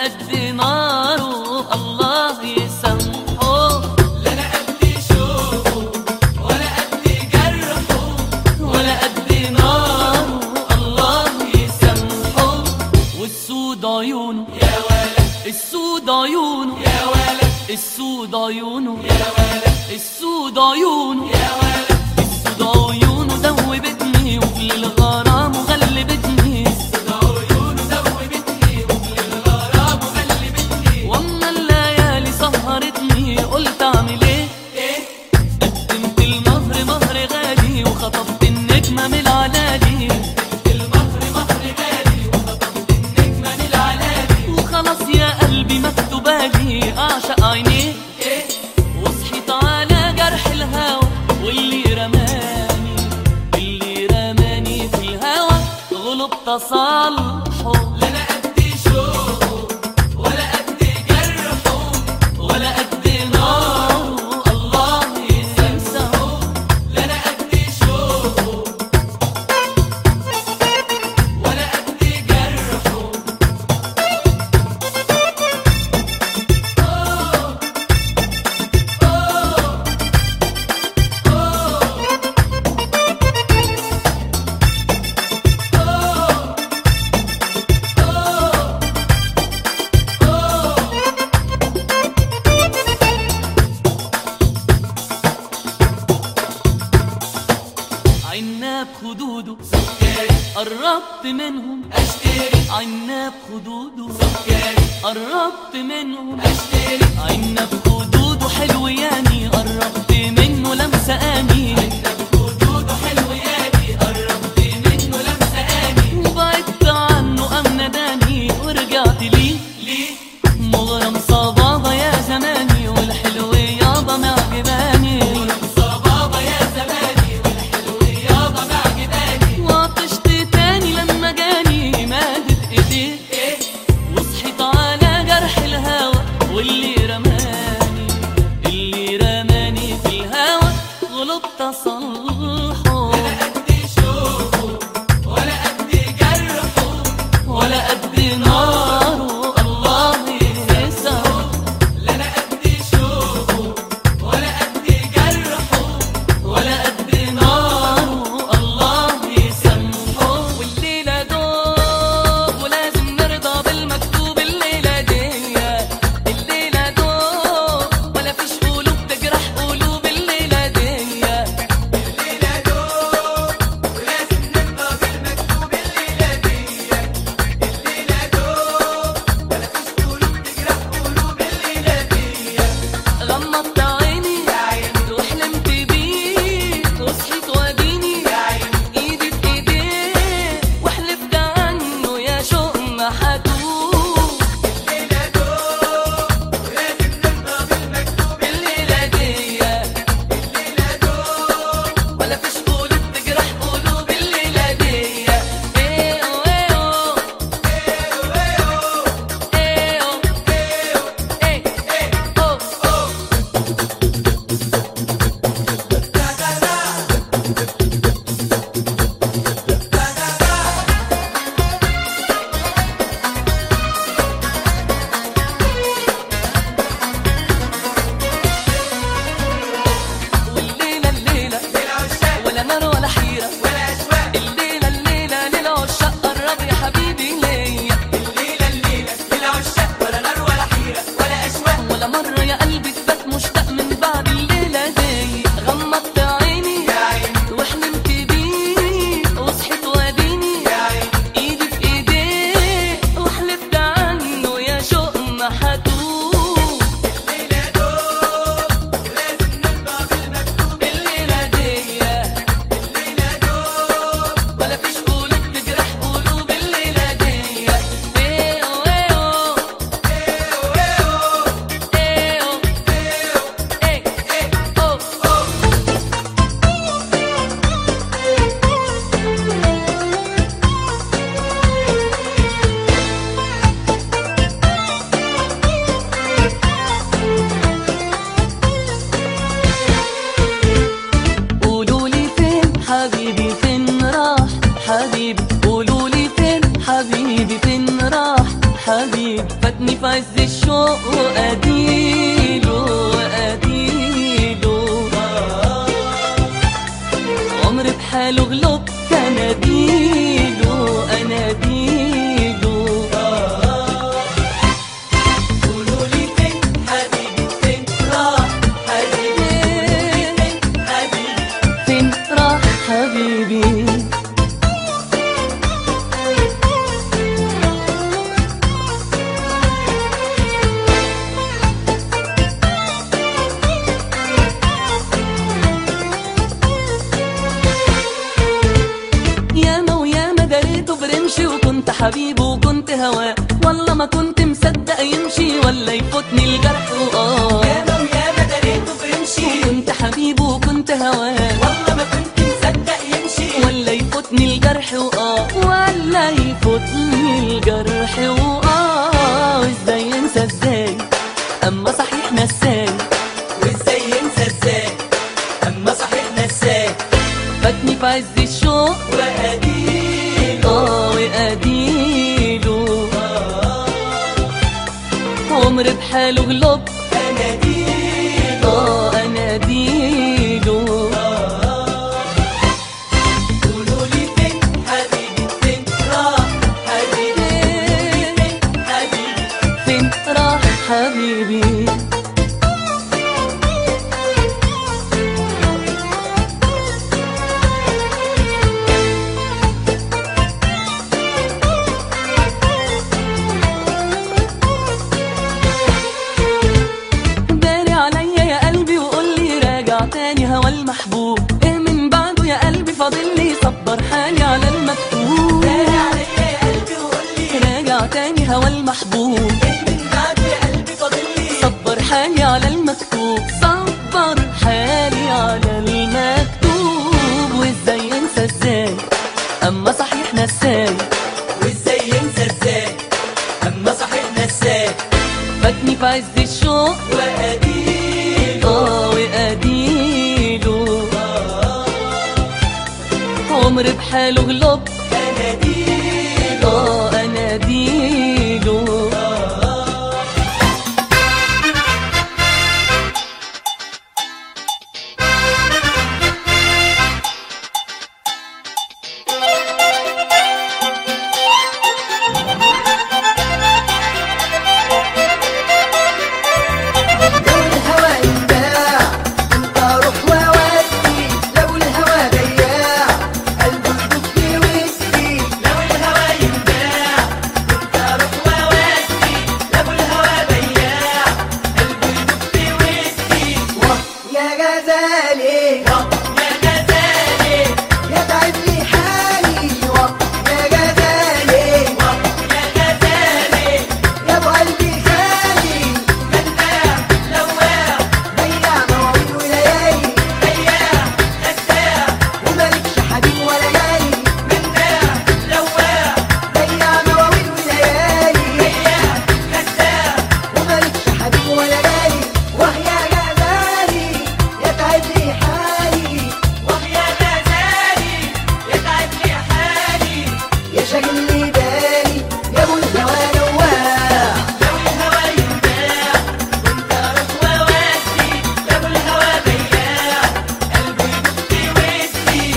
قد ناره الله يسامحه لا انا قد شوقه ولا قد جرحه ولا قد ناره الله يسامحه والسود عيونه يا ولد السود عيونه يا ولد السود عيونه يا ولد السود عيونه يا ولد السود عيونه دوبتني وفي الغرام وغلبتني عيونه دوبتني وفي الغرام وغلبتني واما الليالي سهرتني قلت اعمل ايه ايه قدمت المهر مهر غالي وخطفت النجمة من العلالي المهر مهر غالي وخطفت النجمة من العلالي وخلاص يا قلبي مكتوبالي اعشق عينيه ايه وصحيت على جرح الهوى واللي رماني اللي رماني في الهوى غلبت اصالحه لا انا قد شوقه ولا قد جرحه ولا قد ناره الله يسامحه لا انا قد شوقه ولا قد جرحه عناب خدوده قربت منهم اشتري عناب خدوده سكري قربت منهم اشتري عناب خدوده حلو يعني قربت منه لمسة اني خدوده حلو يادي قربت منه لمسة اني وبعدت عنه ام نداني ورجعت ليه ليه مغرم صبابة يا زماني والحلو يابا معجباني صبابة يا زماني والحلو يابا معجباني وعطشت تاني لما جاني مادت ايديه ايه وصحيت على جرح الهوى واللي رماني اللي رماني في الهوى غلبت اصلحه لا قد شوقه ولا قد جرحه ولا قد ناره الله يسامحه لا انا قد شوقه ولا قد جرحه ولا قد ناره الله يسامحه والليلة دوب ولازم نرضى بالمكتوب الليلة دي الليلة دوب ولا فيش قلوب تجرح قلوب الليلة دي الليلة دوب ولازم نرضى بالمكتوب الليلة دي الليلة دوب بحاله غلب اناديله اناديله قولوا لي فين حبيبي فين راح حبيبي فين حبيبي فين راح حبيبي ياما وياما دريته برمشي وكنت حبيبه وكنت هواه والله ما كنت مصدق يمشي ولا يفوتني الجرح وآه ياما وياما دريته بيمشي كنت حبيبه وكنت هواه والله ما كنت مصدق يمشي ولا يفوتني الجرح وآه ولا يفوتني الجرح وآه ازاي انسى ازاي اما صحيح نساي وازاي ينسى ازاي اما صحيح نساك فاتني في عز الشوق واديله اه واديله عمر بحاله غلب اناديله اه اناديله قولوا لي فين حبيبي فين راح حبيبي فين حبيبي فين راح حبيبي داري عليا يا قلبي وقول لي راجع تاني هوا المحبوب ايه من بعده يا قلبي فاضل لي صبر حالي على المكتوب داري عليا يا قلبي وقول لي راجع تاني هوا المحبوب ايه من بعد يا قلبي فاضل لي صبر حالي على المكتوب صبر حالي على المكتوب وازاي انسى ازاي اما صحيح نساي وازاي ينسى ازاي اما صحيح نساك فاتني في عز الشوق واديله اه واديله عمر بحاله غلب اناديله اه اناديله لو الهوى ينباع انت روح وودي لو الهوى بياع قلبي يدق في وسطي لو الهوى ينباع كنت اروح واودي لو الهوى بياع قلبي يدق في وسطي واه يا غزالي واه يا غزالي يا تعب لي حالي واه يا غزالي واه يا غزالي يا ابو قلبي خالي مناع لواع بياع مواويل وليالي بياع غساع ومالكش حبيب ولا جاي مناع لواع بياع مواويل وليالي بياع غساع ومالكش حبيب ولا جاي واه يا غزالي يا تعب لي حالي واه يا غزالي يتعب لي حالي يا شاغل لي بالي يا ابو الهوى نواع لو الهوى ينباع كنت اروح واودي لو الهوى بياع قلبي يدق في وسطي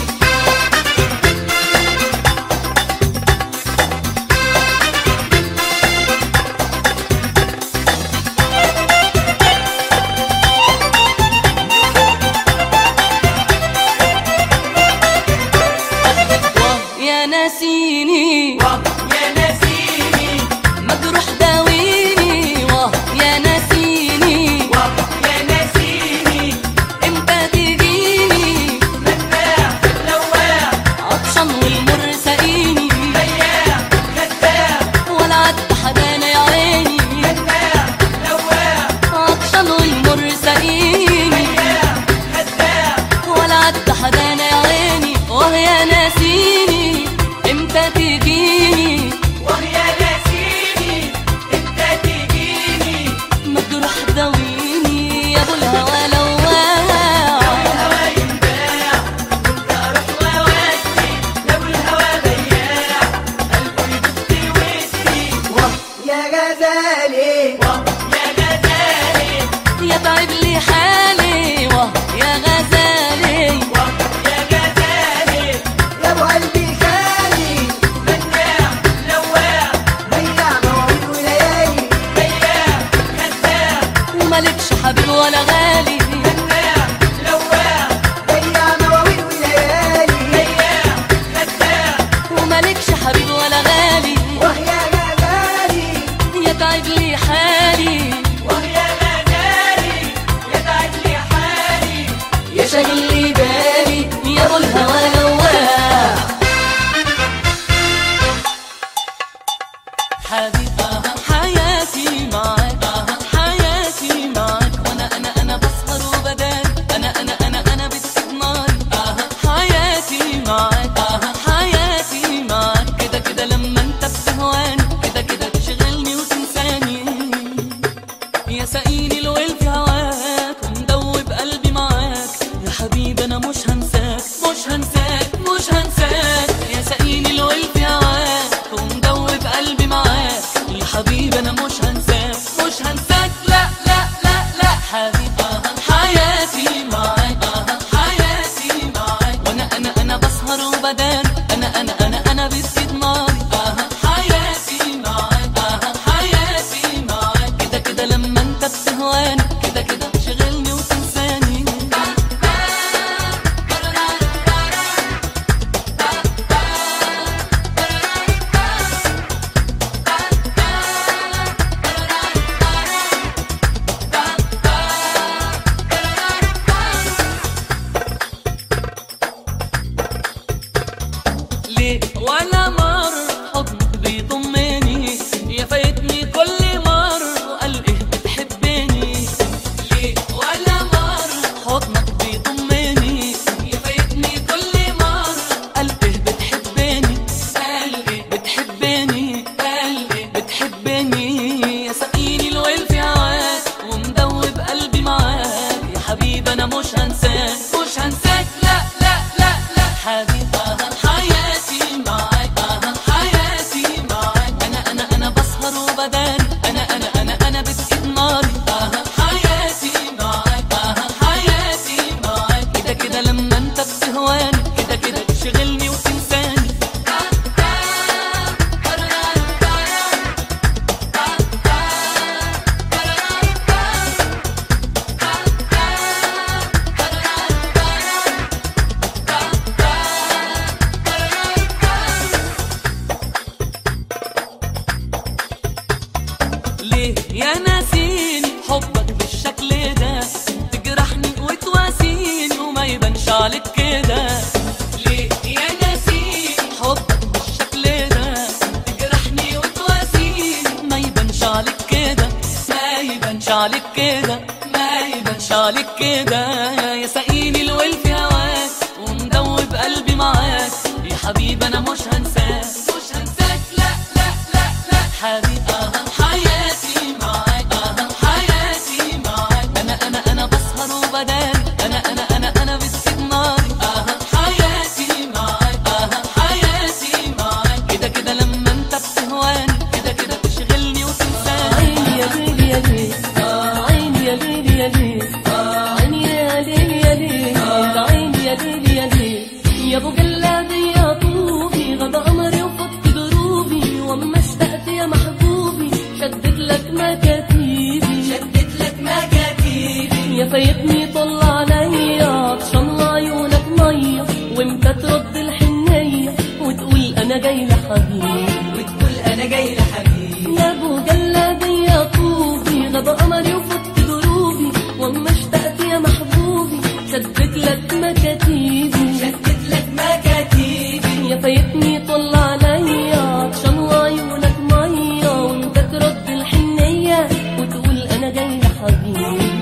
يا ناسيني واه يا نسيني مجروح داويني واه يا ناسيني واه يا نسيني امتى تجيني مناع لواع عطشان والمر ساقيني بياع غساع ولا عد حدانا يا عيني مناع لواع عطشان والمر ساقيني بياع غساع ولا عد حدانا يا عيني واه يا ناسيني امتى تجيني واه يا نسيني انت تجيني مجروح داويني يا ابو الهوى لواع الهوى ينباع كنت اروح واودي لو الهوى بياع قلبي يدق في وسطي واه يا غزالي واه يا غزالي يتعب لي حالي واه يا غزالي واه يا غزالي حبيبي انا مش هنساك مش هنساك مش هنساك يا سقيني الويل في هواك ومدوب قلبي معاك يا حبيبي انا مش هنساك مش هنساك لا لا لا لا حبيبي حياتي معاك حياتي معاك وانا انا انا بسهر وبدار انا انا انا انا بسكت ناري حياتي معاك حياتي معاك كده كده لما انت بتهواني كده كده تشغلني وتنساني ليه ولا مر حضنك بيضمني يا فايتني كل مر وقال ايه بتحبني ليه ولا مر حضنك بيضمني يا فايتني كل مر قال ايه بتحبني قال ايه بتحبني قال ايه بتحبني يا سقيني الويل في هواك ومدوب قلبي معاك يا حبيبي انا مش هنساك مش هنساك لا لا لا لا حبيبي حياتي معاك حياتي معاك انا انا انا بسهر وبداري انا انا انا انا بسكت ناري حياتي معاك حياتي معاك كده كده لما انت بتهواني كده كده تشغلني وتنساني ليه يا ناسيني حبك بالشكل ده تجرحني وتواسيني وما يبانش عليك كده ليه يا ناسيني حبك بالشكل ده تجرحني وتواسيني ما يبانش عليك كده ما يبانش عليك كده ما يبانش عليك كده يا سقيني الويل في هواك ومدوب قلبي معاك يا حبيبي انا مش هنساك مش هنساك لا لا لا لا حبيبي حياتي معاك حياتي معاك انا انا انا بسهر وبداري انا انا انا انا بسكت ناري حياتي معاك حياتي معاك كده كده لما انت بتهواني كده كده تشغلني وتنساني عيني يا ليل يا ليل عيني يا ليل يا ليل عيني يا ليل يا ليل عيني يا ليل يا ليل يا ابو جلابي يا طوبي غدا قمري وفضت دروبي واما اشتقت يا محبوبي شدت لك مكاتيبي شدت لك مكاتيبي يا فايتني طلع عليا عطشان عيونك ميه وامتى ترد الحنيه وتقول انا جاي لحبيبي وتقول انا جاي لحبيبي يا ابو جلابي يا طوبي غدا قمري وفضت دروبي واما اشتقت يا محبوبي شدت لك مكاتيبي شدت لك مكاتيبي يا فايتني طل عليا عطشان وعيونك ميه وانت ترد الحنيه وتقول انا جاي لحبيبي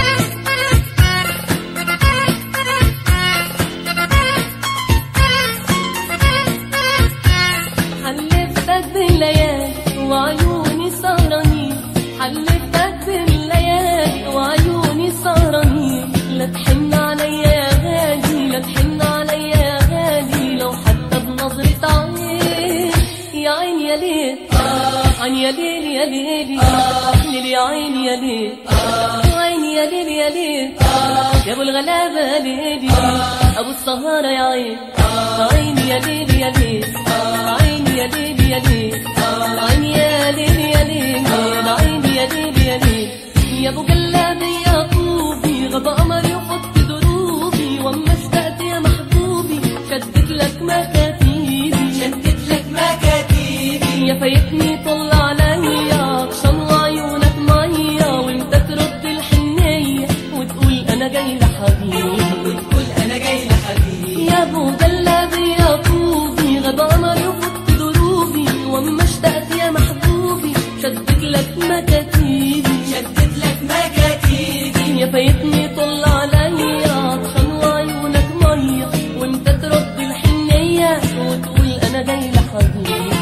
حلفتك بالليالي وعيوني سهرانين حلفتك بالليالي وعيوني سهرانين لا تحن عليا يا غالي لا تحن عليا يا غالي لو حتى بنظرة عين يا عين يا ليل عين يا ليل يا ليل ليل يا عين يا ليل عين يا ليل يا ليل يا ابو الغلابة ليلي ابو السهارة يا عين عين يا ليل يا ليل عين يا ليل يا ليل عين يا ليل يا ليل عين يا ليل يا ليل يا ابو جلابي يا طوبي غدا قمري وفضت دروبي واما اشتقت يا محبوبي شدت لك مكاتيبي شدت لك مكاتيبي يا فايتني طل عليا عطشان وعيونك ميه وانت ترد الحنيه وتقول انا جاي لحبيبي وتقول انا جاي لحبيبي يا ابو جلابي يا طوبي غدا قمري وفضت دروبي واما اشتقت يا محبوبي شدت لك مكاتيبي شدت لك مكاتيبي يا فايتني طل عليا عطشان وعيونك ميه وانت ترد الحنيه وتقول انا جاي لحبيبي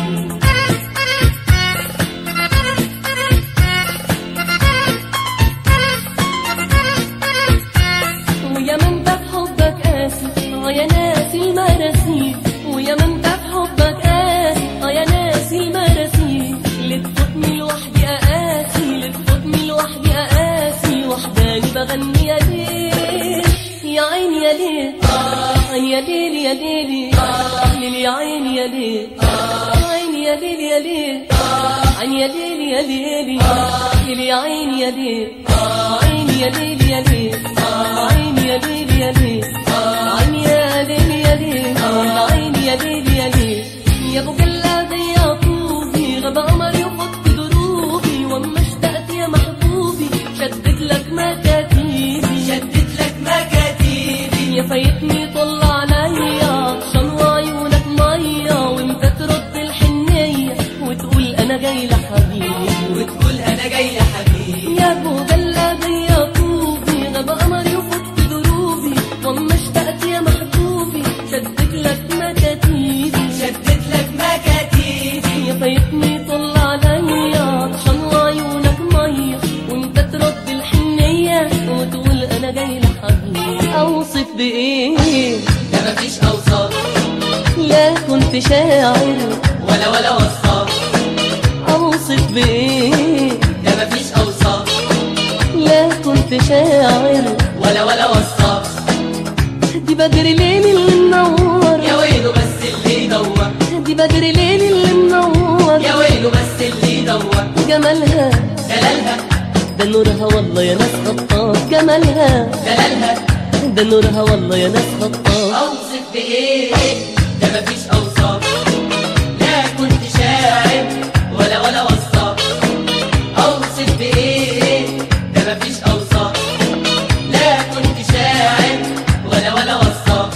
ويا من ده في حبك يا ليل يا ليل ليل يا عيني يا ليل عيني يا ليل يا ليل عيني يا ليل يا ليل ليل يا عيني يا ليل عيني يا ليل يا ليل عيني يا ليل يا ليل عيني يا ليل يا ليل عيني يا ليل يا ليل يا ابو جلاد يا طوبي غاب قمري وفك دروبي واما اشتقت يا محبوبي شدت لك مكاتيبي شدت لك مكاتيبي يا فايتني طل عليا عطشان وعيونك مية وانت ترد الحنية وتقول انا جاي لحبيبي وتقول انا جاي يا حبيبي يا ابو جلاد يا طوبي غاب قمري وفك دروبي واما اشتقت يا محبوبي شدت لك مكاتيبي شدت لك مكاتيبي يا فايتني طل عليا عطشان وعيونك مية وانت ترد الحنية وتقول انا جاي لحبيبي اوصف بايه ده مفيش اوصاف لا كنت شاعر ولا ولا وصاف اوصف بايه ده مفيش اوصاف لا كنت شاعر ولا ولا وصاف دي بدر ليل اللي منور يا ويله بس اللي يدور دي بدر ليل اللي منور يا ويله بس اللي يدور جمالها دلالها ده نورها والله يا ناس خطاف جمالها دلالها ده نورها والله يا ناس خطاف اوصف بايه ده مفيش اوصاف لا كنت شاعر ولا ولا وصاف اوصف بايه ده مفيش اوصاف لا كنت شاعر ولا ولا وصاف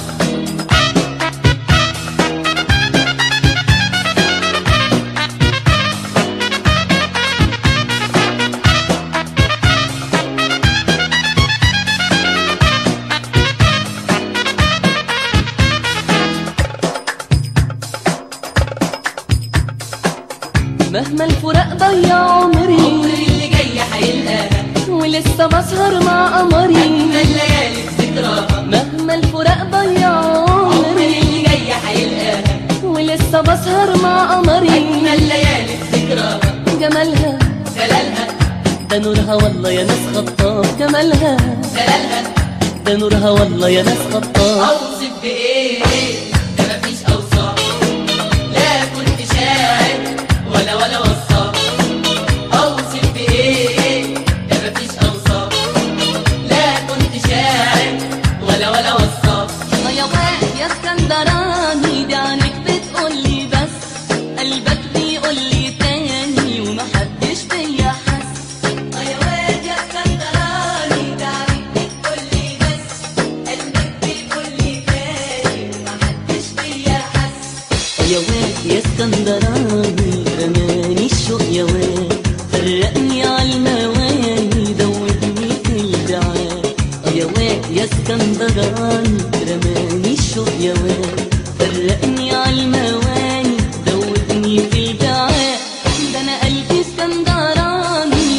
مهما الفراق ضيع عمري عمري اللي جاي هيلقاها ولسه بسهر مع قمري اجمل ليالي في ذكراها مهما الفراق ضيع عمري عمري اللي جاي هيلقاها ولسه بسهر مع قمري اجمل ليالي في ذكراها جمالها دلالها ده نورها والله يا ناس خطاف جمالها دلالها ده نورها والله يا ناس خطاف اوصف بايه ده مفيش اوصاف لا كنت شاعر ولا ولا وصاف اوصف بايه ده مفيش اوصاف لا كنت شاعر ولا ولا وصاف يا واد يا اسكندراني دي عنك بتقولي بس قلبك بيقولي تاني ومحدش فيا حس يا واد يا اسكندراني تعرف بتقولي بس قلبك بيقولي تاني ومحدش فيا حس يا واد يا اسكندراني رماني الشوق يا واد فرقني عالمواني دوبني في البعاد يا واد يا اسكندراني رماني الشوق يا واد فرقني عالمواني دوبني في البعاد ده انا قلبي اسكندراني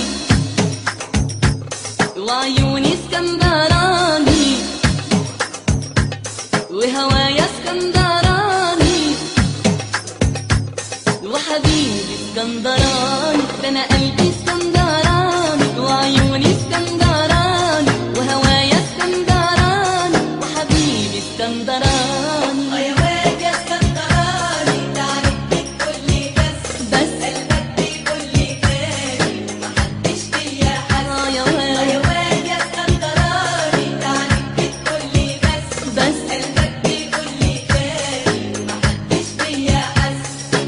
وعيوني اسكندراني وهوايا اسكندراني وحبيبي اسكندراني ده انا قلبي اسكندراني وعيوني اسكندراني وهوايا اسكندراني وحبيبي اسكندراني يا واد يا اسكندراني تعرف بتقولي بس بس قلبك بيقولي تاني ومحدش فيا حس آه يا يا واد واد يا اسكندراني تعرف بتقولي بس بس قلبك بيقولي تاني ومحدش فيا حس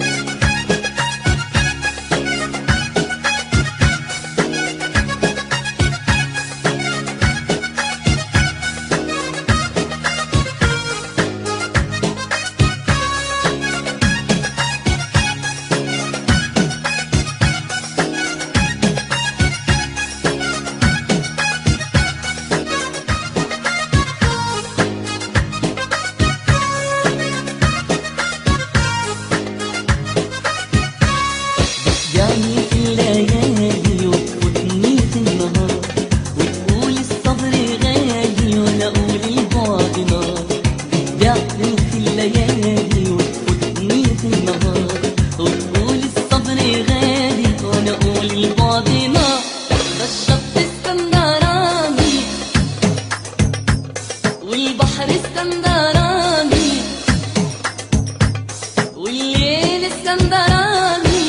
يعني في الليالي وتفوتني في النهار وتقول الصبر غالي وانا اقول البعد نار بتبيعني في الليالي وتفوتني في النهار وتقول الصبر غالي وانا اقول البعد نار ده الشط اسكندراني والبحر اسكندراني اسكندراني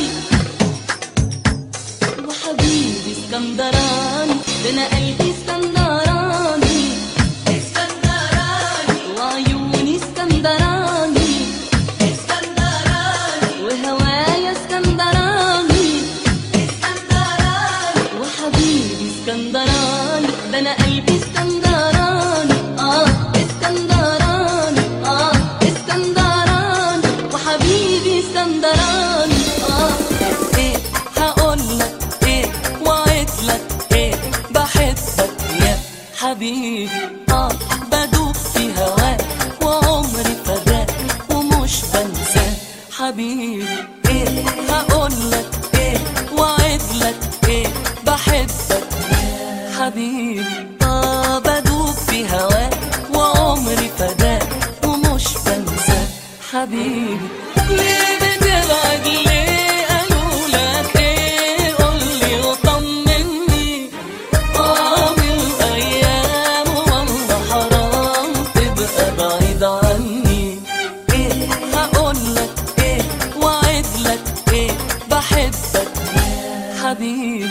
وحبيبي اسكندراني ده انا قلبي اسكندراني اسكندراني وعيوني اسكندراني اسكندراني وهوايا اسكندراني اسكندراني وحبيبي اسكندراني ده انا قلبي اسكندراني اه اسكندراني اه اسكندراني وحبيبي اسكندراني اه ايه هقولك ايه وعدلك ايه بحبك يا حبيبي اه بدوب في هواك وعمري فداك ومش بنساك حبيبي ايه هقولك ايه وعدلك ايه بحبك يا حبيبي اه بدوب في هواك وعمري فداك ومش بنساك حبيبي ليه بتبعد ليه قالوا لك ايه قولي وطمني اه من الايام والله حرام تبقى بعيد عني ايه هقولك ايه وعدلك ايه بحبك يا حبيبي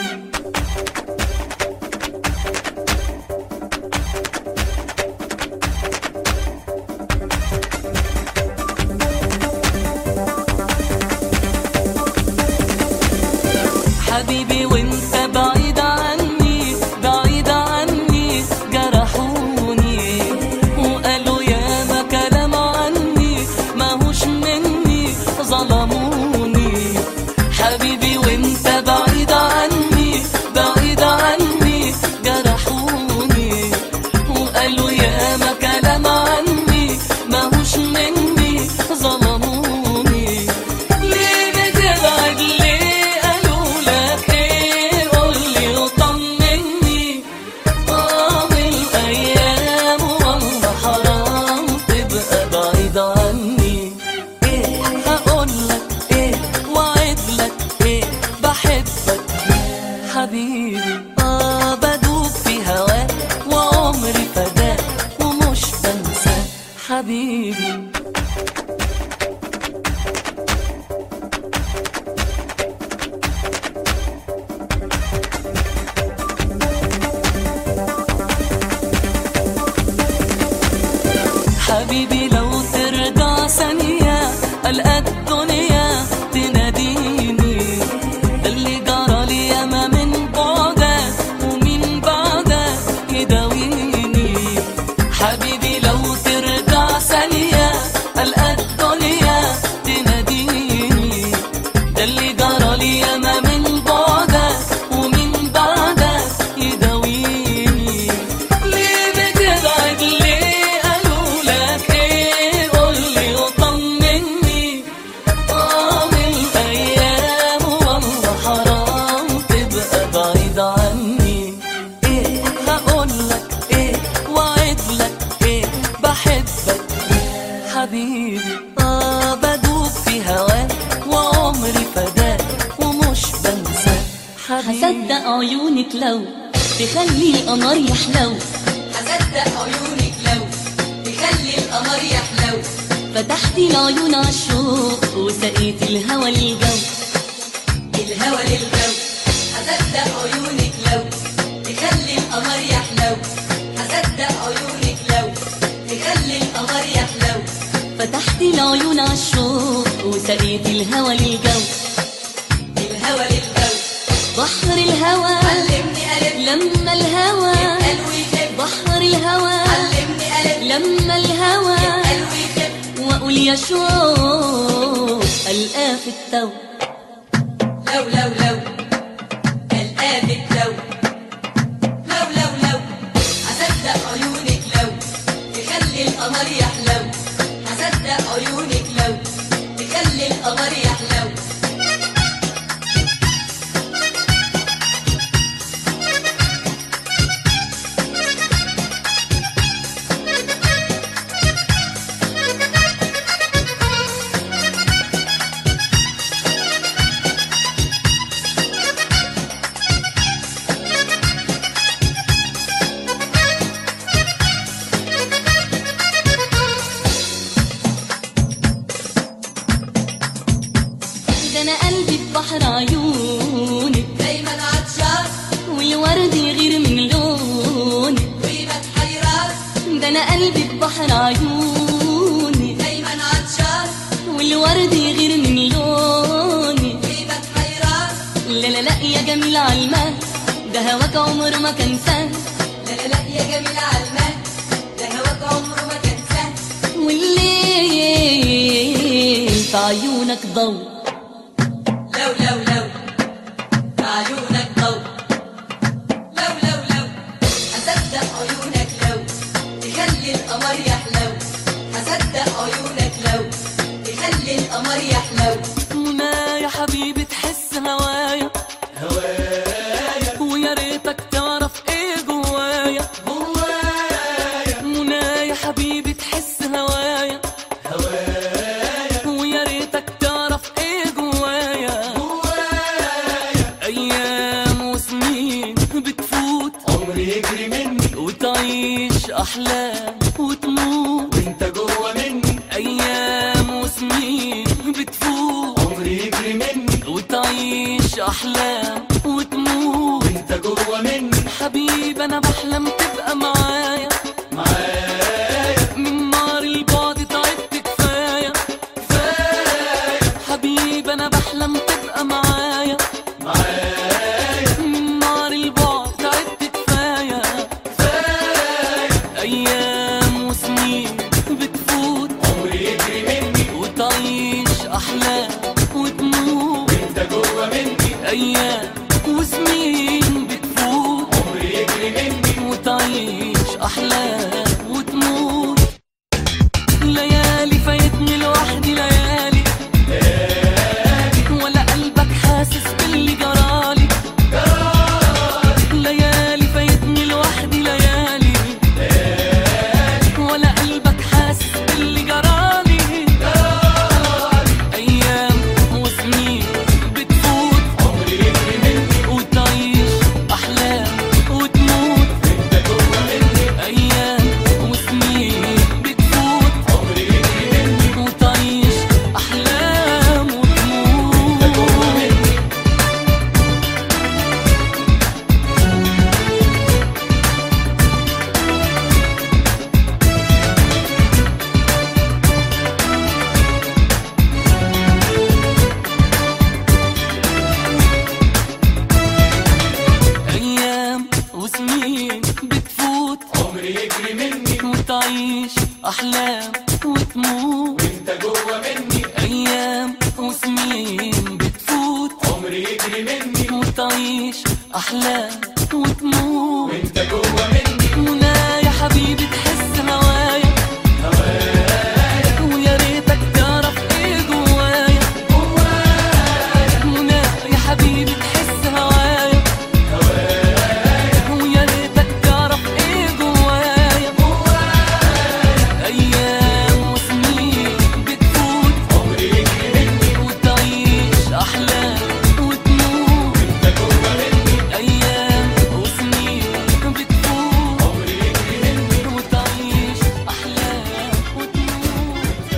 حبيبي وانت بعيد عني بعيد عني جرحوني وقالوا يا ما كلام عني ماهوش مني ظلموني حبيبي وانت بعيد عني بعيد عني جرحوني وقالوا يا ما كلام عني ماهوش مني ظلموني ليه بتبعد ليه قالوا لك ايه قولي وطمني اه من الايام والله حرام تبقى بعيد عني ايه هقولك ايه وعدلك ايه بحبك يا حبيبي اه بدوب في هواك وعمري فداك ومش بنساك حبيبي حبيبي لو ترجع ثانية ألقى الدنيا تناديني ده اللي جرى لي ياما من بعدك ومن بعدك يداويني حبيبي لو ترجع ثانية ألقى الدنيا تناديني ده اللي جرى لي ياما من بعدك ومن بعدك يداويني ليه بتبعد ليه قالوا لك ايه قولي وطمني اه من الايام والله حرام تبقى بعيد عني ايه هقولك ايه وعدلك ايه بحبك يا حبيبي اه بدوب في هواك وعمري فداك ومش بنساك حبيبي هصدق عيونك لو تخلي القمر يحلو هصدق عيونك لو تخلي القمر يحلو فتحتي العيون عالشوق وسقيت الهوى للجو الهوى للجو هصدق عيونك لو تخلي القمر يحلو هصدق عيونك لو تخلي القمر يحلو فتحتي العيون عالشوق وسقيت الهوى للجو الهوى للجو بحر الهوى علمني ألف لما الهوى قلبي يحب بحر الهوى علمني ألف لما الهوى قلبي يحب واقول يا شوق القاه في التو لو لو لو الآبك لو لو لو لو هصدق عيونك لو تخلي القمر يحلو هصدق عيونك لو تخلي القمر يحلو عيوني دايما عطشان والورد يغير من لوني جيبك حيران لا لا لا يا جميل عالمه ده هواك عمر ما كان سهل لا لا لا يا جميل عالمان ده هواك عمره ما كان سهل والليل في عيونك ضوء لو لو لو في عيونك ضوء لو لو لو هصدق عيونك لو تخلي القمر يحلو هصدق عيونك لو تخلي القمر يحلو منى يا حبيبي تحس هوايا هوايا ويا ريتك تعرف ايه جوايا جوايا منى يا حبيبي تحس هوايا هوايا ويا ريتك تعرف ايه جوايا جوايا ايام وسنين بتفوت عمري يجري مني وتعيش احلام وتموت وانت جوه مني ايام وسنين بتفوت عمري يجري مني وتعيش احلام وتموت وانت جوه مني حبيب انا بحلم تبقى معايا معايا من نار البعد تعبت كفايه كفايه حبيب انا بحلم تبقى معايا معايا من نار البعد تعبت كفايه كفايه ايام وسنين بتفوت عمري يجري مني وتعيش احلام وتموت وانت جوه مني ايام وسنين بتفوت عمري يجري مني وتعيش احلام وتموت ليالي فايتني لوحدي ليالي ولا قلبك حاسس باللي جرالي ليالي فايتني لوحدي ليالي ولا قلبك حاسس باللي جرالي ايام وسنين بتفوت عمري يجري مني وتعيش احلام وتموت وانت جوه مني ايام وسنين بتفوت عمري يجري مني وتعيش احلام وانت جوه وتموت مني ايام وسنين بتفوت عمري يجري مني وتعيش احلام وتموت وانت جوه مني ايام وسنين بتفوت عمري يجري مني وتعيش احلام وتموت وانت جوه مني منى يا حبيبي تحس هوايا هوايا ويا ريتك تعرف ايه جوايا جوايا منى يا حبيبي تحس هوايا هوايا ويا ريتك تعرف ايه جوايا جوايا ايام وسنين بتفوت عمري يجري مني وتعيش احلام وتموت وانت جوه مني ايام وسنين بتفوت عمري يجري مني وتعيش احلام وتموت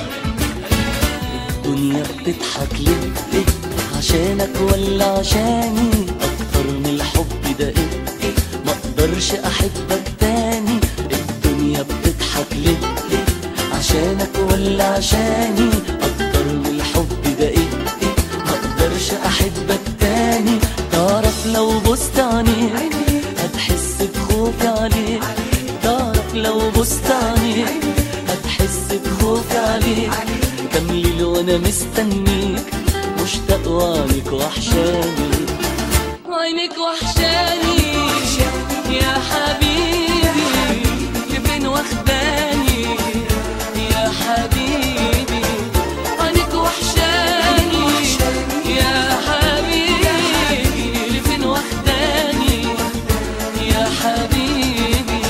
الدنيا بتضحك ليه ليه عشانك ولا عشاني اكتر من الحب ده ايه ايه ما اقدرش احبك تاني الدنيا بتضحك ليه ليه عشانك ولا عشاني اكتر من الحب ده ايه ايه ما اقدرش احبك تاني تعرف لو بصت عينيك هتحس بخوفي عليك تعرف لو بصت عينيك هتحس بخوفي عليك كم ليل وانا مستنيك مشتاق وعينك وحشاني عينك وحشاني يا حبيبي لفين واخداني يا حبيبي عينك وحشاني يا حبيبي لفين واخداني يا حبيبي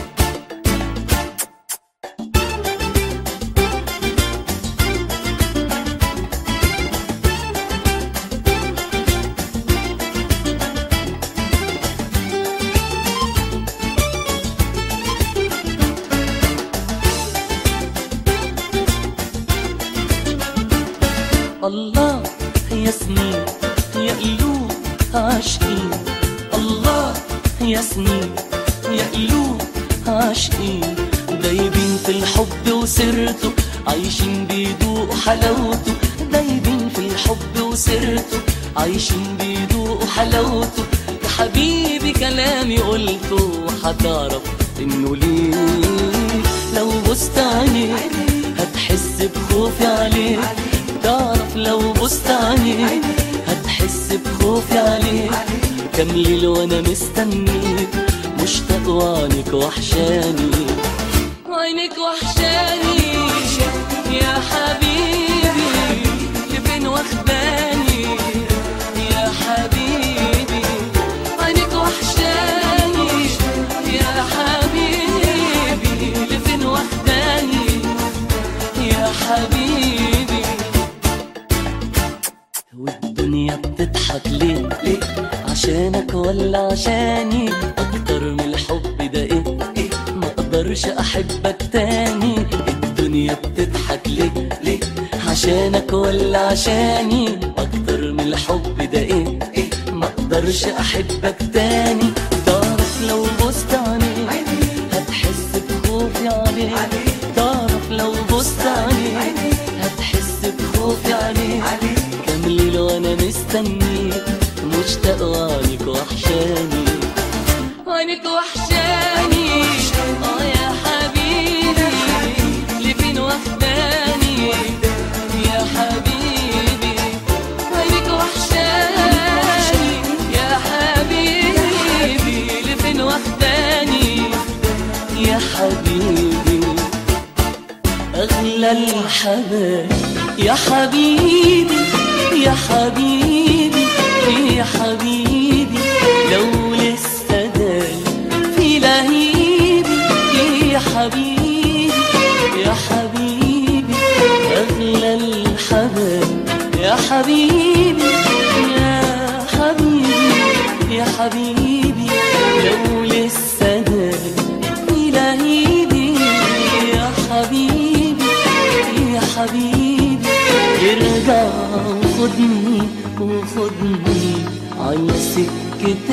الله يا سنين يا قلوب عاشقين الله يا سنين يا قلوب عاشقين دايبين في الحب وسرته عايشين بيدوقوا حلاوته دايبين في الحب وسرته عايشين بيدوقوا حلاوته يا حبيبي كلامي قلته هتعرف انه ليه لو بصت عليه هتحس بخوفي عليه تعرف لو بصت عليه هتحس بخوفي عليه كام ليل وانا مستنيك مشتاق وعنك وحشاني عينك وحشاني يا حبيبي لفين واخداني يا حبيبي عينك وحشاني يا حبيبي لفين واخداني يا حبيبي والدنيا بتضحك ليه ليه عشانك ولا عشاني اكتر من الحب ده ايه ايه ما اقدرش احبك تاني الدنيا بتضحك ليه ليه عشانك ولا عشاني اكتر من الحب ده ايه ايه ما اقدرش احبك تاني تعرف لو بصت عليه هتحس بخوفي عليه تعرف لو بصت عليه هتحس بخوفي عليه كام ليل وانا مستنيك مشتاق وعنك وحشاني عينك وحشاني اه يا حبيبي لفين واخداني يا حبيبي عينك وحشاني يا حبيبي لفين واخداني يا حبيبي أغلى الحبايب يا حبيبي يا حبيبي يا حبيبي لو لسه دايم في لهيبي يا حبيبي يا حبيبي أغلى الحبايب يا حبيبي يا حبيبي يا حبيبي لو لسه دايم في لهيبي يا حبيبي يا حبيبي ارجع وخدني وخدني على سكة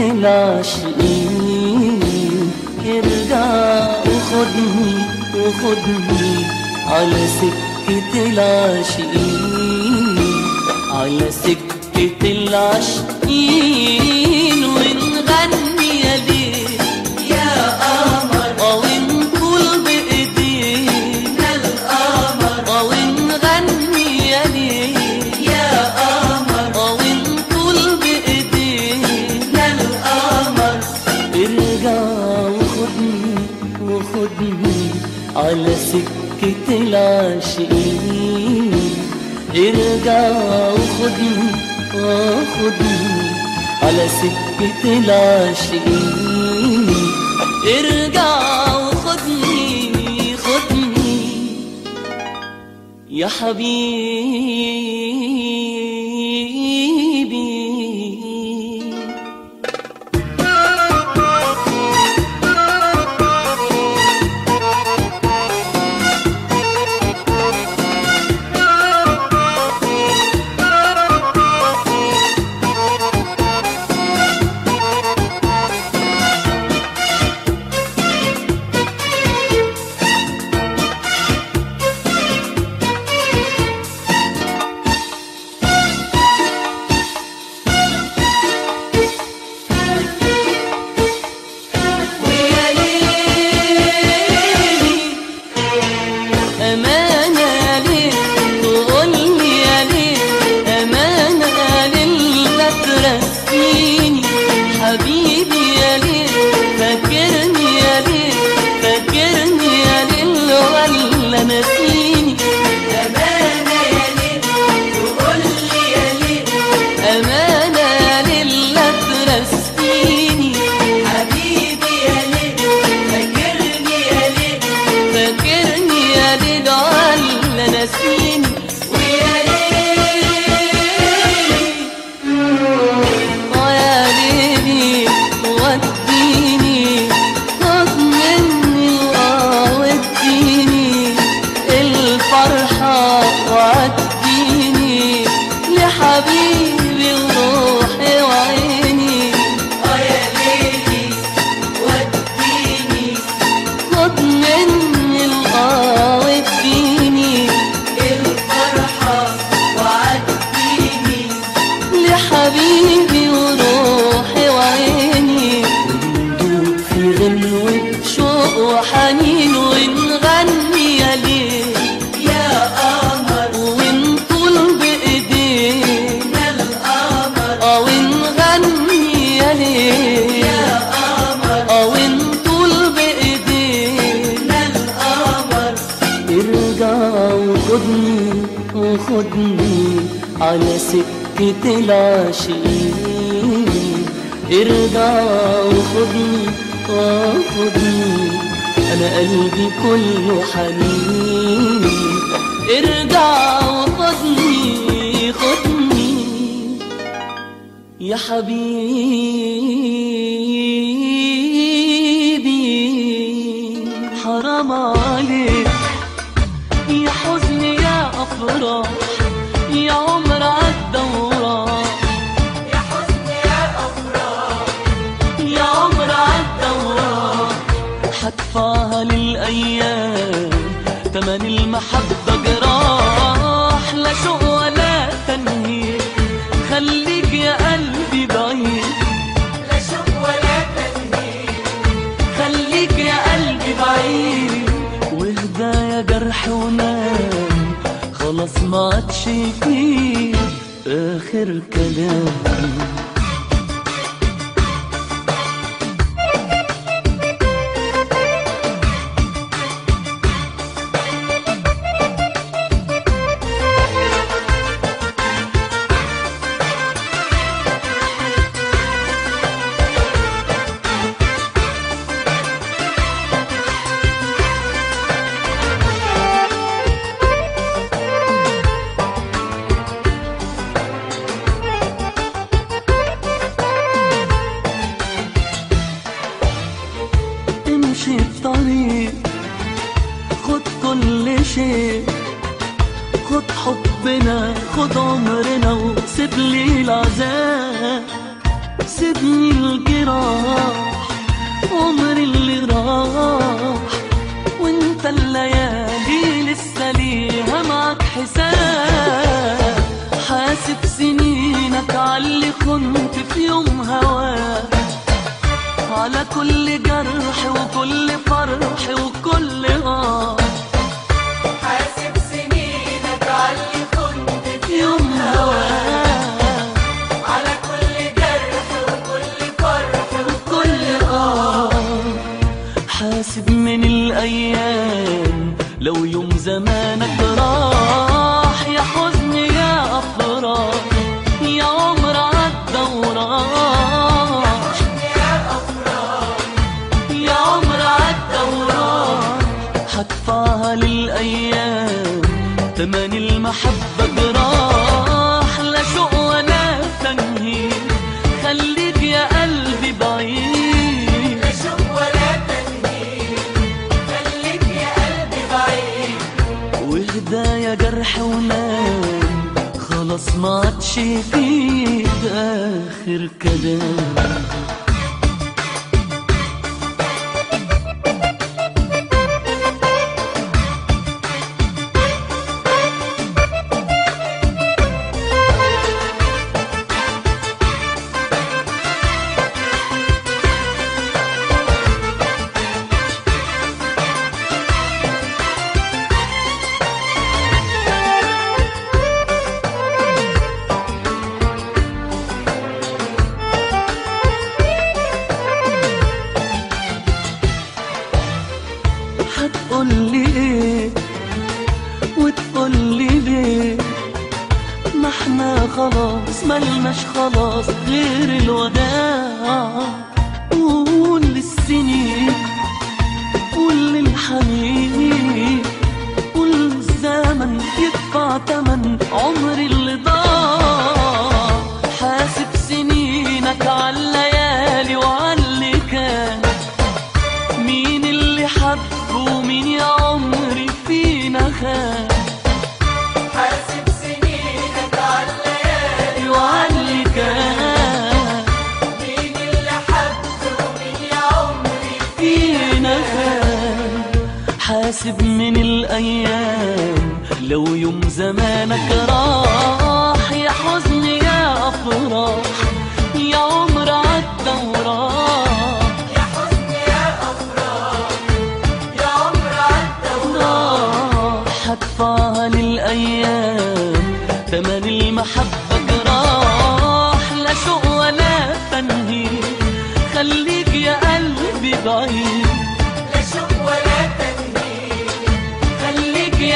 العاشقين ارجع وخدني وخدني على سكة العاشقين على سكة العاشقين ونغني يا ليل يا قمر ونقول بإيدينا القمر ونغني يا ليل يا قمر ونقول بإيدينا القمر ارجع وخدني وخدني على سكة العاشقين ارجع وخدني وخدني على سكة العاشقين ارجع وخدني خدني يا حبيبي ويا ليلي أمانة ليه تقولي يا ليه أمانة لله ترسيني حبيبي يا ليه فاكرني يا ليه فاكرني يا ليل ولا نسيني أمانة يا ليل تقول لي يا ليل أمانة لله ترسيني حبيبي يا ليل فاكرني يا ليل فاكرني يا ليل ولا نسيني ويا ليلي ويا ليلي وديني خد مني ووديني الفرحة وعديني لحبيبي وروحي وعيني اه يا ليلي وديني خد مني ارجع وخدني وخدني على سكة العاشقين ارجع وخدني وخدني انا قلبي كله حنين ارجع وخدني خدني يا حبيبي حرام عليك يا حزن يا أفراح يا عمر عدى وراح يا حزن يا أفراح يا عمر عدى وراح حدفعها للأيام تمن المحبة جراح لا شوق ولا تنهيد خليك يا قلبي بعيد لا شوق ولا تنهيد خليك يا قلبي بعيد واهدى يا جرح ونام خلاص ما عادش فيه اخر كلام امشي الطريق خد كل شيء خد حبنا خد عمرنا وسيب لي العذاب سيبني الجراح عمري اللي راح وانت الليالي لسه ليها معك حساب حاسب سنينك عاللي كنت في يوم هواك على كل جرح وكل فرح وكل اه حاسب سنينك عاللي كنت في يوم هواك على كل جرح وكل فرح كل اه حاسب من الايام لو يوم زمانك راح يا حزن يا افراح يا عمر عدى وراح يا أفراح يا عمر عدى وراح هدفعها للايام تمن المحبه جراح لا شوق ولا تنهيد خليك يا قلبي بعيد لا شوق ولا تنهيد خليك يا قلبي بعيد واهدى يا جرح ونام خلاص ما عادش فيه اخر كلام هتقولي ايه وتقولي ليه ما احنا خلاص ملناش خلاص غير الوداع قول للسنين قول للحنين قول للزمن يدفع تمن عمري اللي ضاع حاسب سنينك على الليالي وعلى اللي كان مين اللي حب ومين يا عمري فينا خان حاسب سنينك على الليالي وعلى اللي كان مين اللي حب ومين يا عمري فينا خان حاسب من الايام لو يوم زمانك راح يا حزن يا افراح يا عمر عدى وراح يا حزن يا أفراح يا عمر عدى راح هدفعها للأيام تمن المحبة جراح لا شوق ولا تنهيد خليك يا قلبي بعيد لا شوق ولا تنهيد خليك يا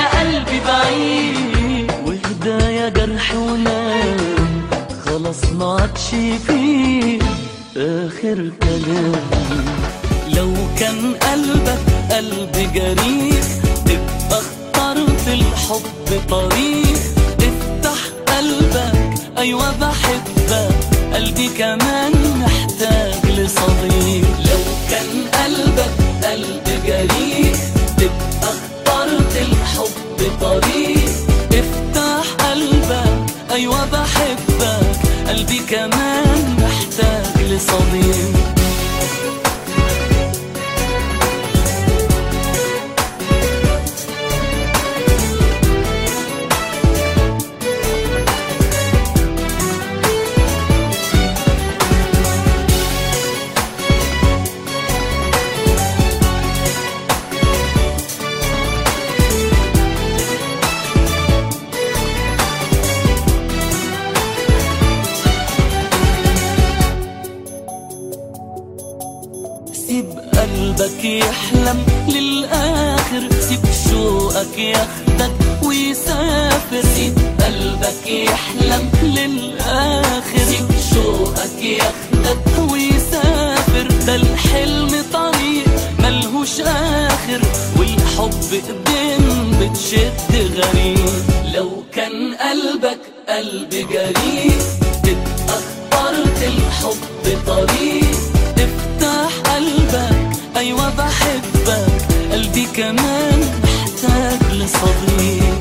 قلبي بعيد وهدايا جرح ونام خلاص ما عادش فيه اخر كلام لو كان قلبك قلب جريح تبقى اخترت الحب طريق افتح قلبك ايوه بحبك قلبي كمان محتاج لصديق لو كان قلبك قلب جريح تبقى اخترت الحب طريق افتح قلبك ايوه بحبك قلبي كمان محتاج لصديق سيب قلبك يحلم للآخر سيب شوقك ياخدك ويسافر سيب قلبك يحلم للآخر سيب شوقك ياخدك ويسافر ده الحلم طريق ملهوش آخر والحب ايدين بتشد غريب لو كان قلبك قلب جريء تبقى اخترت الحب طريق افتح قلبك ايوه بحبك قلبي كمان محتاج لصديق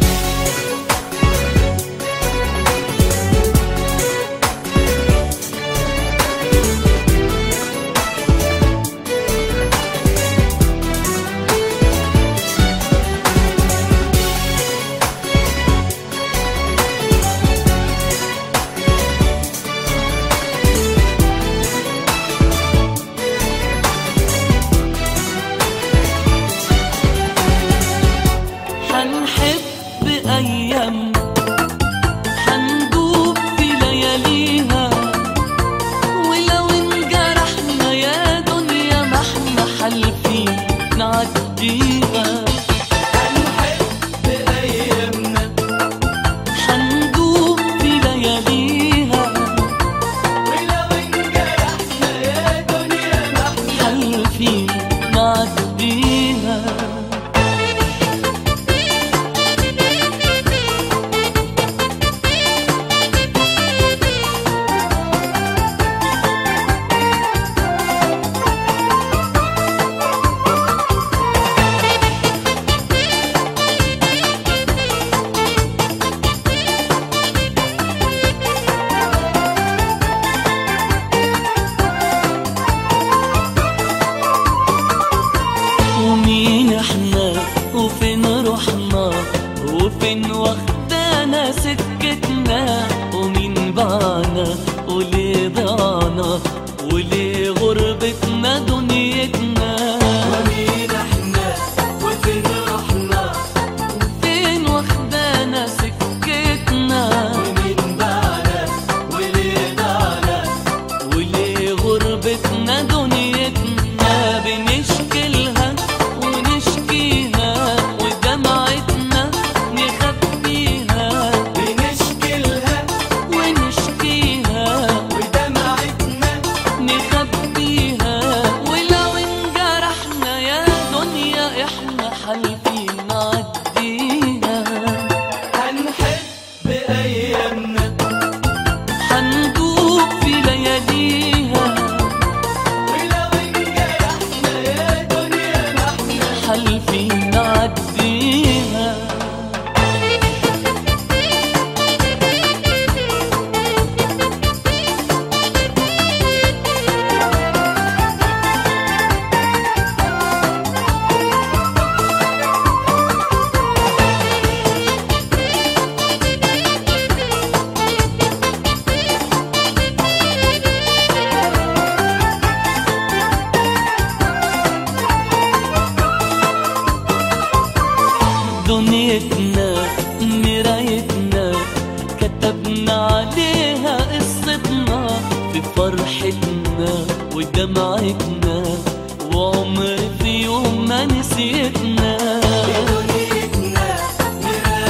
حنحب أيام حندوب في لياليها ولو انجرحنا يا دنيا ما احنا حالفين نعديها هنحب أيامنا حندوب في لياليها ولو انجرحنا يا دنيا ما احنا حالفين نعديها ومين احنا وفين رحنا وفين واخدانا سكتنا ومين باعنا وليه ضعنا وليه غربتنا دنيتنا ومين احنا وفين رحنا فين واخدانا سكتنا ومين باعنا وليه ضاعنا وليه غربتنا دنيتنا بنشكلها ونشكيها ودمعتنا نخبيها بنشكلها ونشكيها ودمعتنا نخبيها ولو انجرحنا يا دنيا احنا حالفين نعديها هنحب أيامنا حندوب في لياليها ولو انجرحنا يا دنيا ما احنا حالفين نعديها دنيتنا مرايتنا كتبنا عليها قصتنا في فرحتنا ودمعتنا وعمر في يوم ما نسيتنا دنيتنا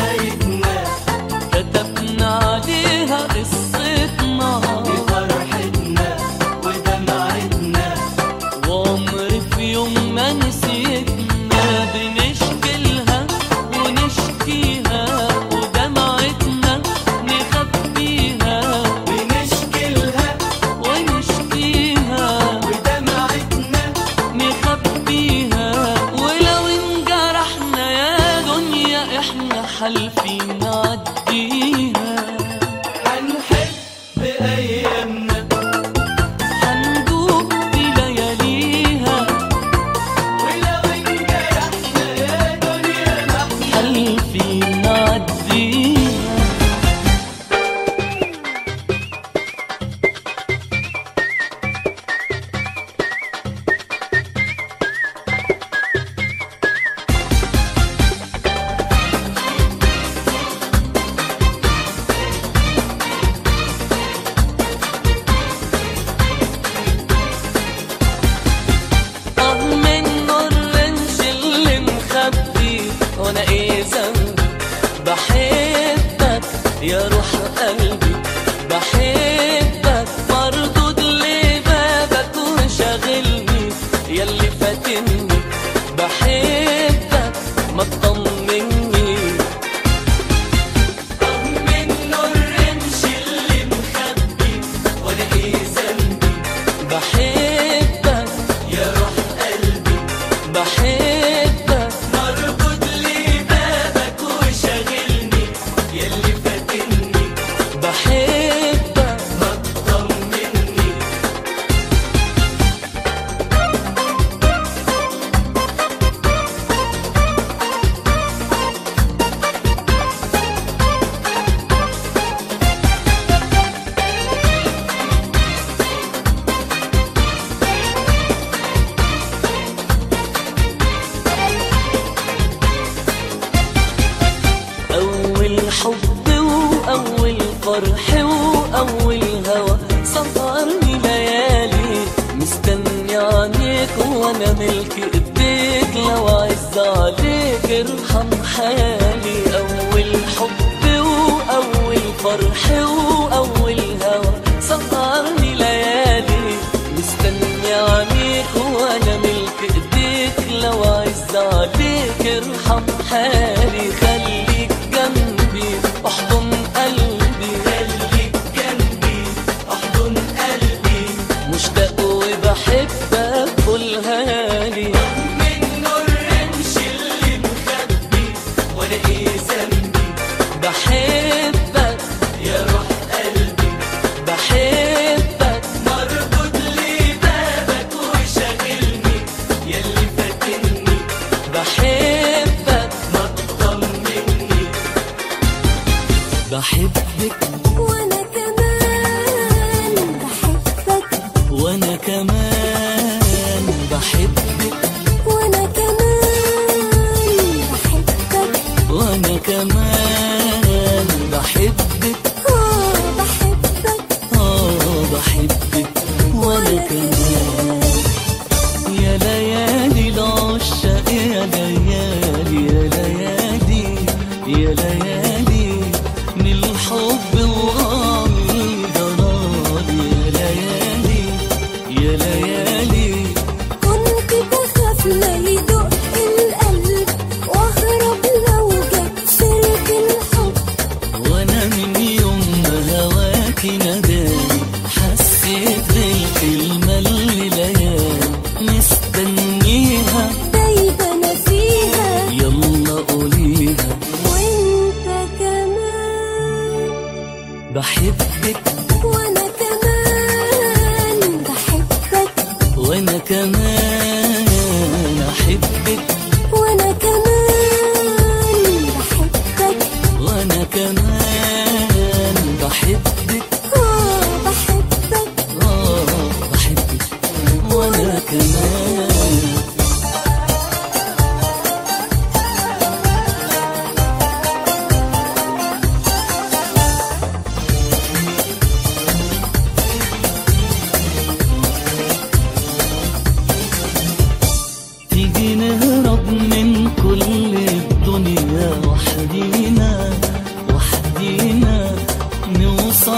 في نعديها هنحب أيامنا هندوب في لياليها ولو انجرحنا يا دنيا ما احنا هل في نعديها اه منه الرمش اللي مخبي وانا ايه ذنبي بحبك يا روح قلبي بحبك مردود لبابك وشاغلني ياللي فاتني بحبك ما تطمني اه منه الرمش اللي مخبي وانا ايه ذنبي بحبك يا روح قلبي بحبك مربوط لبابك وشاغلني ياللي فاتني بحبك ما تطمني أول حب وأول فرح وأول هوى سهرني ليالي مستني عنيك وأنا ملك إيديك لو عز عليك ارحم حالي أول حب وأول فرح وأول هوى سهرني ليالي مستني عنيك وأنا ملك إيديك لو عز عليك ارحم حالي خليك جنبي احضن قلبي خليك جنبي احضن قلبي مشتاق وبحبك قولها لي منه الرمش اللي مخبي وانا ايه ذنبي بحبك يا روح قلبي بحبك مربوط لبابك وشاغلني ياللي فاتني بحبك ما تطمني بحبك وانا كمان بحبك وانا كمان بحبك وانا كمان بحبك وانا كمان بحبك اه بحبك اه بحبك وانا كمان يا ليالي العشاق يا ليالي يا ليالي يا ليالي من الحب وغام الجرار يا ليالي يا ليالي كنت بخاف لا يدق القلب واهرب لو جت سيرة الحب وانا من يوم ما هواكي ناداني حسيت بالكلمة اللي ليالي مستنيها دايبة انا فيها يلا قوليها وانت كمان بحبك وانا كمان بحبك وانا كمان احبك وانا كمان بحبك وانا كمان بحبك اه بحبك اه بحبك وانا كمان تيجي نهرب من كل الدنيا وحدينا وحدينا نوصل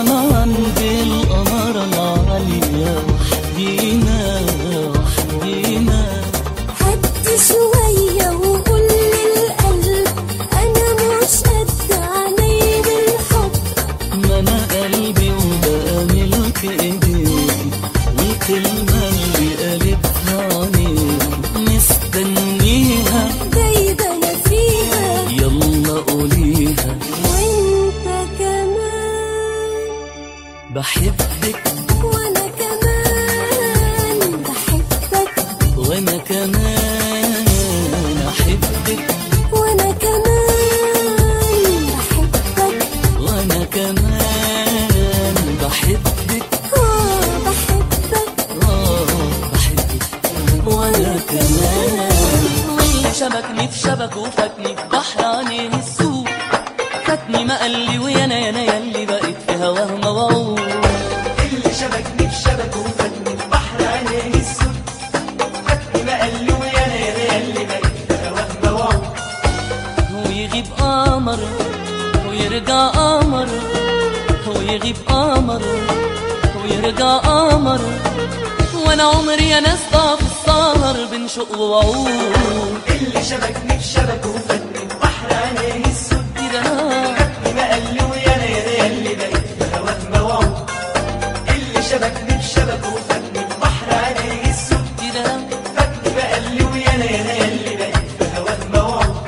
وانت كمان بحبك وانا كمان بحبك وانا كمان احبك وانا كمان بحبك وانا كمان بحبك اه بحبك اه بحبك وانا كمان واللي شبكني في شبك وفاتني في بحر عينيه السوق فاتني ما قال لي ويانا يانا ياللي بقيت في هواه موعود اللي شبكني في شبك وفاتني في بحر عينيه السود فاتني ما قال لي ويانا يا اللي بقيت في هواه موعود ويغيب قمر ويرجع قمر ويغيب قمر ويرجع قمر وانا عمري يا ناس ضاع في السهر بين شوق ووعود اللي شبكني في شبك وفاتني في بحر عينيه السود كده فاتني ما قال لي ويانا يا اللي بقيت في هواه موعود اللي شبكني في شبك وفاتني في بحر عينيه السود كده فاتني ما قال لي ويانا يا اللي بقيت في هواه موعود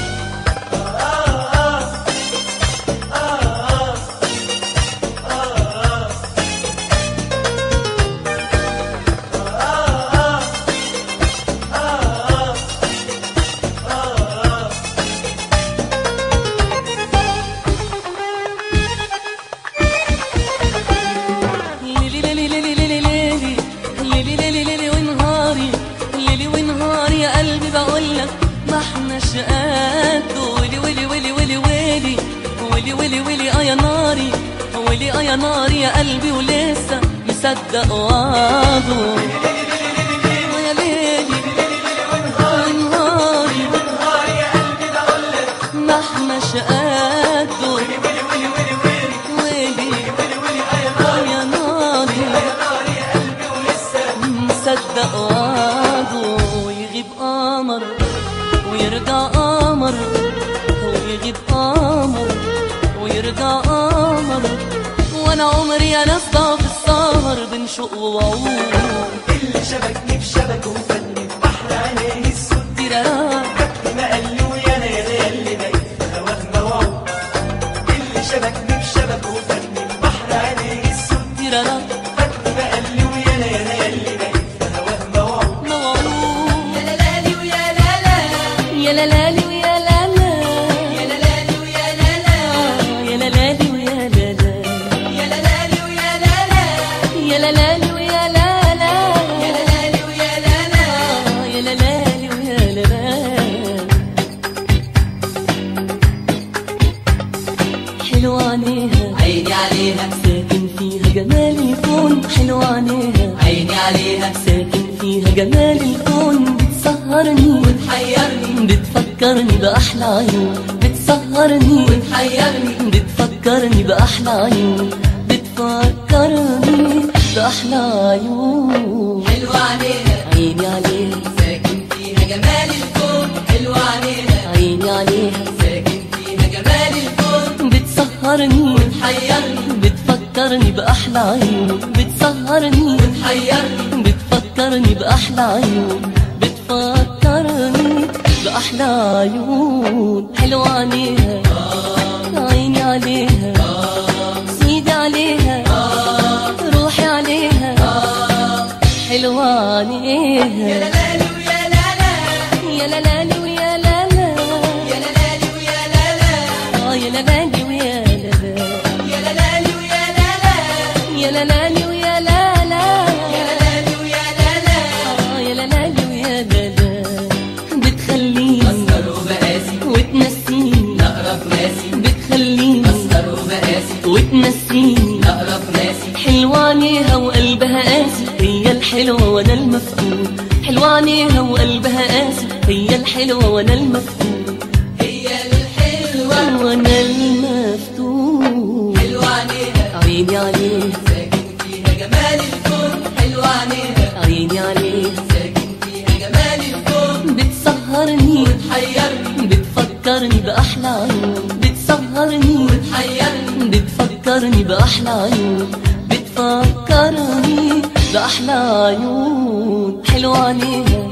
ليلي ليلي ليلي ليلي ليلي ليلي ليلي ليلي ونهاري ليلي ونهاري يا قلبي بقول لك ما احناش قد ويلي ويلي ويلي ويلي ويلي ويلي ويلي ويلي اه يا ناري ويلي اه يا ناري يا قلبي ولسه مصدق وعده آه يا ليلي ونهاري ما احناش قد ويلي آه يا ناري مصدق وعده ويغيب قمر ويرجع قمر ويغيب قمر ويرجع قمر وانا عمري يا ناس ضاع في السهر بين شوق ووعود اللي شبكني في شبك وفاتني في بحر عينيه السود تيرارا فاتني ما قال لي ويانا يا اللي بقيت في هواه موعود اللي شبكني في شبك وفاتني في بحر عينيه السود تيرارا فاتني ما قال لي ويانا يا اللي بقيت في هواه موعود موعود يا لالي ويا لالا يا لالي ويا لالا يا لالي ويا لالا يا لالي ويا لالا يا لالي ويا لالا يا لالي ويا لالا يا لالي ويا لالا يا لالي ويا لالا حلوة عينيها عيني عليها ساكن فيها جمال الكون حلوة عينيها عيني عليها ساكن فيها جمال الكون بتسهرني حيرني بتفكرني بأحلى عيون بتسهرني حيرني بتفكرني بأحلى عيون بتفكرني بأحلى عيون حلوة عليها عيني عليها ساكن فيها جمال الكون حلوة عليها عيني عليها ساكن فيها جمال الكون بتسهرني حيرني بتفكرني بأحلى عيون بتسهرني حيرني بتفكرني بأحلى عيون بتفكرني بأحلى عيون حلوة عينيها عيني عليها سيدي عليها روحي عليها حلوة عينيها لالي ويا لالا يا لالي ويا لالا يا لالي ويا لالا آه يا لالي ويا لالا يا لالي ويا لالا يا لالي ويا لالا يا لالي ويا لالا آه يا لالي ويا لالا بتخليني أسهر وبقاسي وتنسيني أقرب ناسي بتخليني أسهر وبقاسي وتنسيني أقرب ناسي حلوة عينيها وقلبها قاسي هي الحلوة وانا المفقود حلوة عينيها وقلبها قاسي هي الحلوة وانا المفقود هي الحلوة وانا المفتون حلوة عليها عيني عليها ساكن فيها جمال الكون حلوة عليها عيني عليها ساكن فيها جمال الكون بتسهرني حيرني بتفكرني بأحلى عيون بتسهرني حيرني بتفكرني بأحلى عيون بتفكرني بأحلى عيون حلوة عليها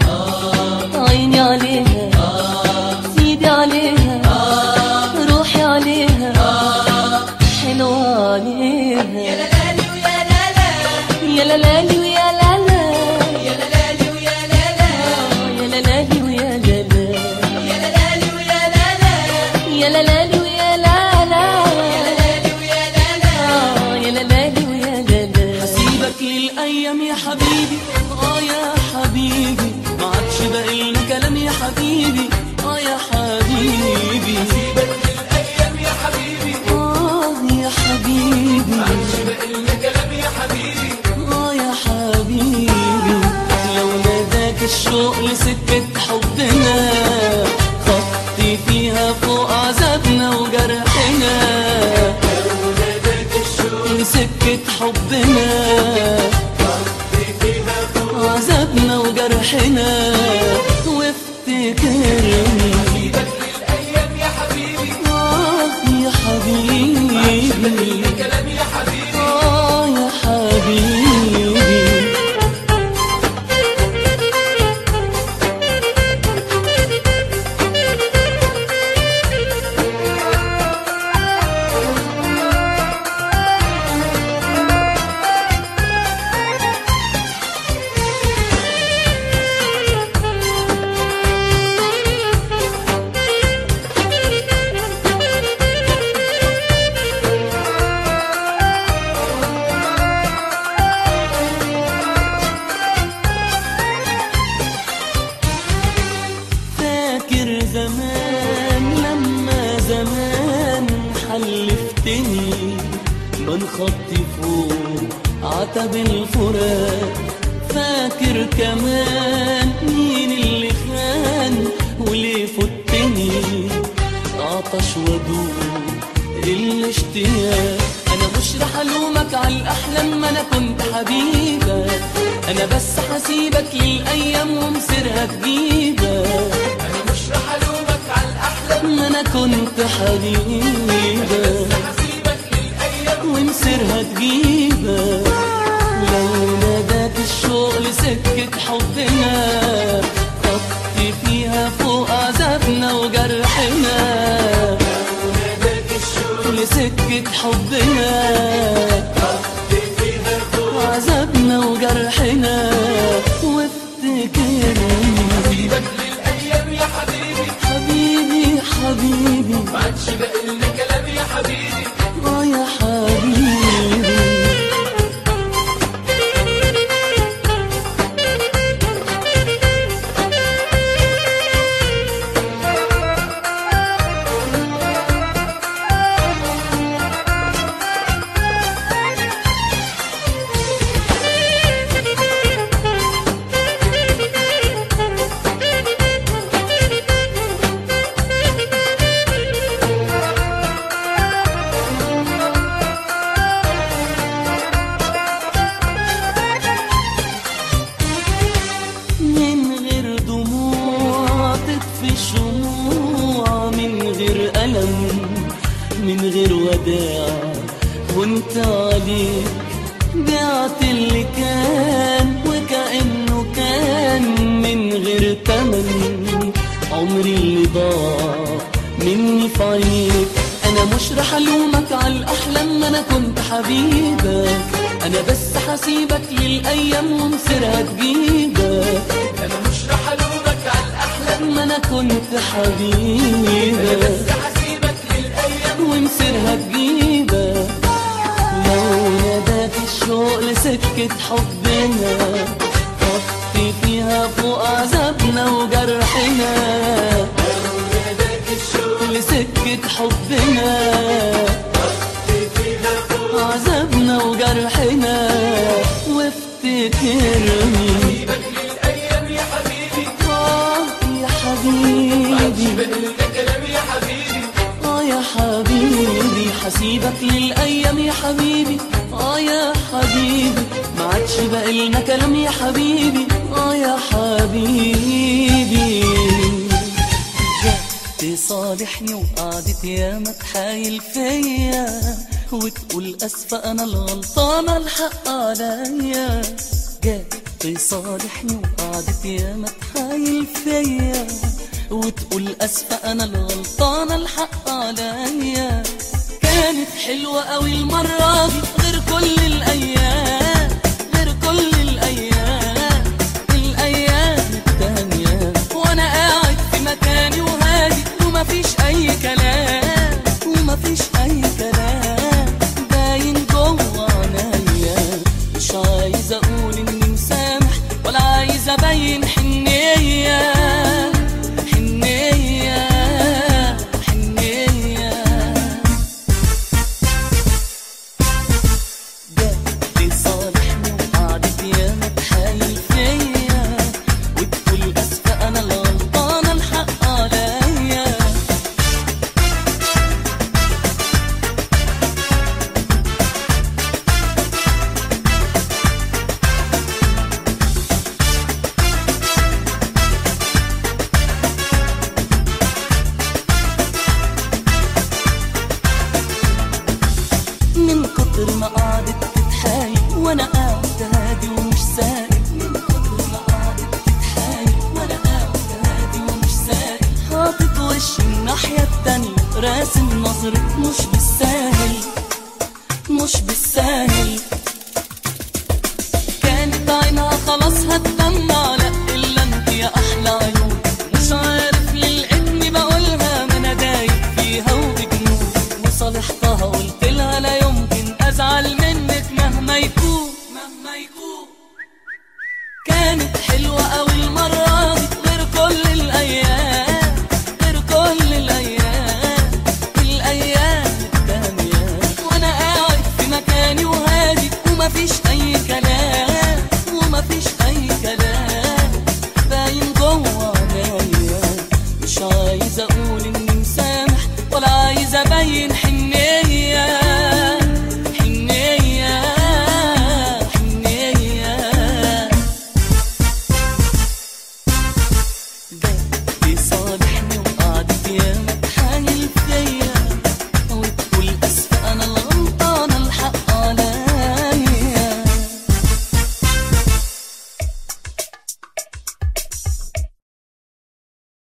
عيني عليها سيدي عليها روحي عليها عليها يا لالي ويا لالا يا لالي ويا لالا يا لالي ويا لالا يا لالي ويا لالا يا لالي ويا لالا يا لالي ويا لالا يا لالي ويا لالا آه، يا لالي ويا لالا سيبك للايام يا حبيبي اه يا حبيبي ما عادش باقي لنا كلام يا حبيبي اه يا حبيبي سيبك للايام يا حبيبي اه يا حبيبي ما عادش باقي لنا كلام يا حبيبي اه يا حبيبي لو ناداك الشوق لسكة حبنا خطي فيها فوق عذابنا وجرحنا لسكة حبنا عذابنا وجرحنا وافتكرني آه يا حبيبي آه يا حبيبي فاكر زمان لما زمان حلفتني من خطي فوق عتب الفراق فاكر كمان مين اللي خان وليه فتني عطش ودوب الاشتياق انا مش رح الومك على الاحلام ما انا كنت حبيبك انا بس حسيبك للايام ومصيرها تجيبك ما انا كنت حبيبك ومصيرها تجيبك لو ناداك الشوق لسكة حبنا خطي فيها فوق عذابنا وجرحنا لسكة حبنا عذابنا وجرحنا وافتكرني حبيبي حبيبي ما عادش باقي لنا كلام يا حبيبي اه يا حبيبي من غير دموع تطفي الشموع من غير ألم من غير وداع وانت عليك بعت اللي كان وكأنه كان من غير تمن عمري اللي ضاع مني في عينيك انا مش رح الومك على الاحلام ما انا كنت حبيبك انا بس حسيبك للايام ومصيرها تجيبك انا مش رح الومك على الاحلام ما انا كنت حبيبك بس حسيبك للايام ومصيرها تجيبك لو ناداك الشوق لسكة حبنا خطي فيها فوق عذابنا وجرحنا لسكة حبنا عذابنا وجرحنا وافتكرني آه يا حبيبي اه يا حبيبي حسيبك للايام يا حبيبي اه يا حبيبي ما عادش باقي لنا كلام يا حبيبي اه يا حبيبي جت تصالحني وقعدت ياما تحايل فيا وتقول اسفة انا الغلطانة الحق عليا جت تصالحني وقعدت ياما تحايل فيا وتقول اسفة انا الغلطانة الحق عليا كانت حلوة قوي المرة دي غير كل الأيام غير كل الأيام الأيام التانية وأنا قاعد في مكاني وهادي ومفيش أي كلام ومفيش أي كلام باين جوه عينيا مش عايز أقول إني مسامح ولا عايز أبين حنية حنية حنية جت لصالحنا وقعدت ياما تحايل فيا وتقول اسفه انا الغلطانه الحق عليا من كتر ما قعدت تتحايل وانا قاعد هادي ومش سائل من كتر ما قعدت تتحايل وانا قاعد هادي ومش سائل حاطط وشي الناحية التانية راسم نظرة مش بالساهل مش بالساهل